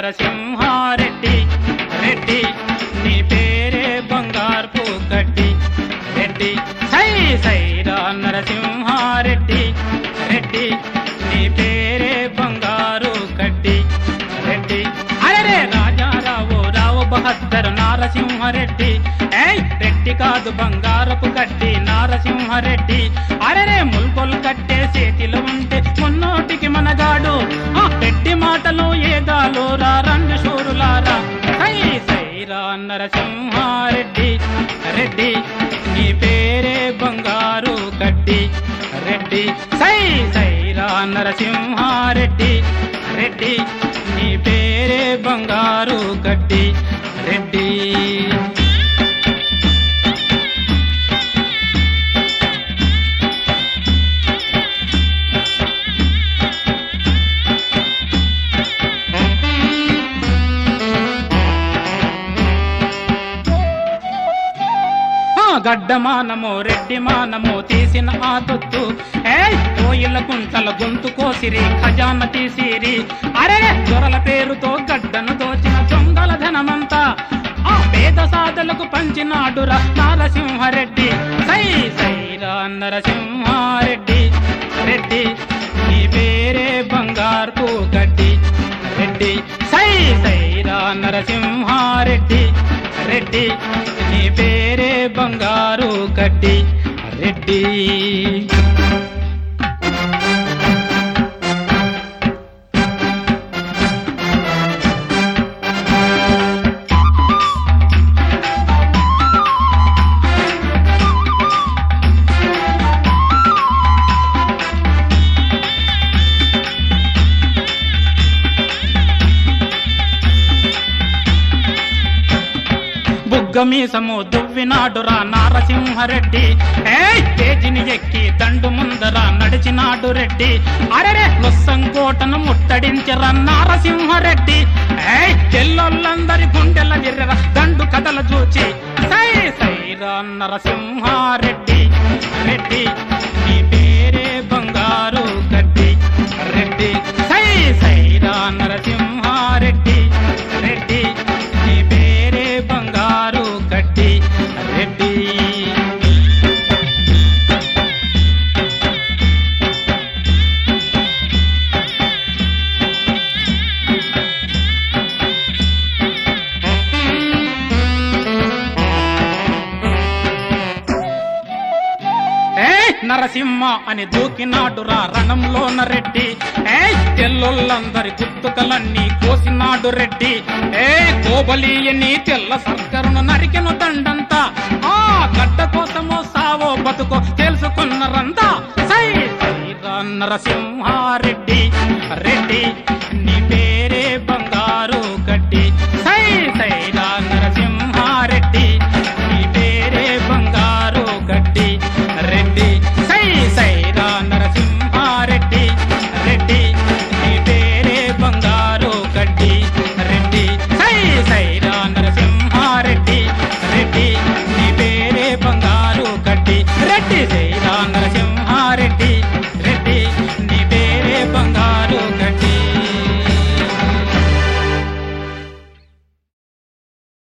నరసింహారెడ్డి రెడ్డి నీ పేరే బంగారు గడ్డి రెడ్డి సై సైరా నరసింహారెడ్డి రెడ్డి నీ పేరే బంగారు గడ్డి రెడ్డి అరే రాజారావు రావు బహద్దరు నారసింహారెడ్డి ఏయ్ రెడ్డి కాదు బంగారపు గడ్డి నారసింహారెడ్డి అరే ముల్కొలు కట్టే చేతిలో ఉంటే మున్నోటికి మనగాడు ఆ రెడ్డి మాటలు ఏదాలు రా రంగు షూరులారా సై సైరా నరసింహారెడ్డి రెడ్డి నీ పేరే బంగారు గడ్డి రెడ్డి సై సైరా నరసింహారెడ్డి రెడ్డి నీ పేరే బంగారు గడ్డి రెడ్డి ఆ గడ్డమానము రెడ్డి మానము తీసిన ఆ తొత్తు ఏయ్ కోయిల కుంటల గొంతు కోసిరి ఖజాన తీసిరి అరే దొరల పేరుతో గడ్డను దోచిన దొంగల ధనమంతా ఆ పేద సాధలకు పంచినాడురా నారసింహారెడ్డి సై సైరా నరసింహారెడ్డి రెడ్డి నీ పేరే బంగారు గడ్డి రెడ్డి సై సైరా నరసింహారెడ్డి రెడ్డి నీ పేరే బంగారు గడ్డి రెడ్డి బుగ్గమీసము దువ్వినాడురా నారసింహరెడ్డి ఏయ్ తేజిని ఎక్కి దండు ముందర నడిచినాడు రెడ్డి అరెరే కోటను ముట్టడించరా నారసింహరెడ్డి ఏయ్ చెల్లొల్లందరి గుండెల విర్రర దండు కథల చూచి సై సైరా నరసింహారెడ్డి రెడ్డి నీ పేరే బంగారు గడ్డి రెడ్డి సై సైరా నరసింహారెడ్డి రెడ్డి నీ పేరే బంగారు గడ్డి రెడ్డి ఏయ్ నరసింహ అని దూకినాడురా రణంలోన రెడ్డి ఏయ్ తెల్లొల్లందరి గుర్తుకలన్నీ కోసినాడు రెడ్డి ఏ కోబలియని తెల్ల సర్కరును నరికెను దండంతా ఆ గడ్డ కోసమో సావో బతుకో తెలుసుకున్నరంతా సై సైరా నరసింహారెడ్డి రెడ్డి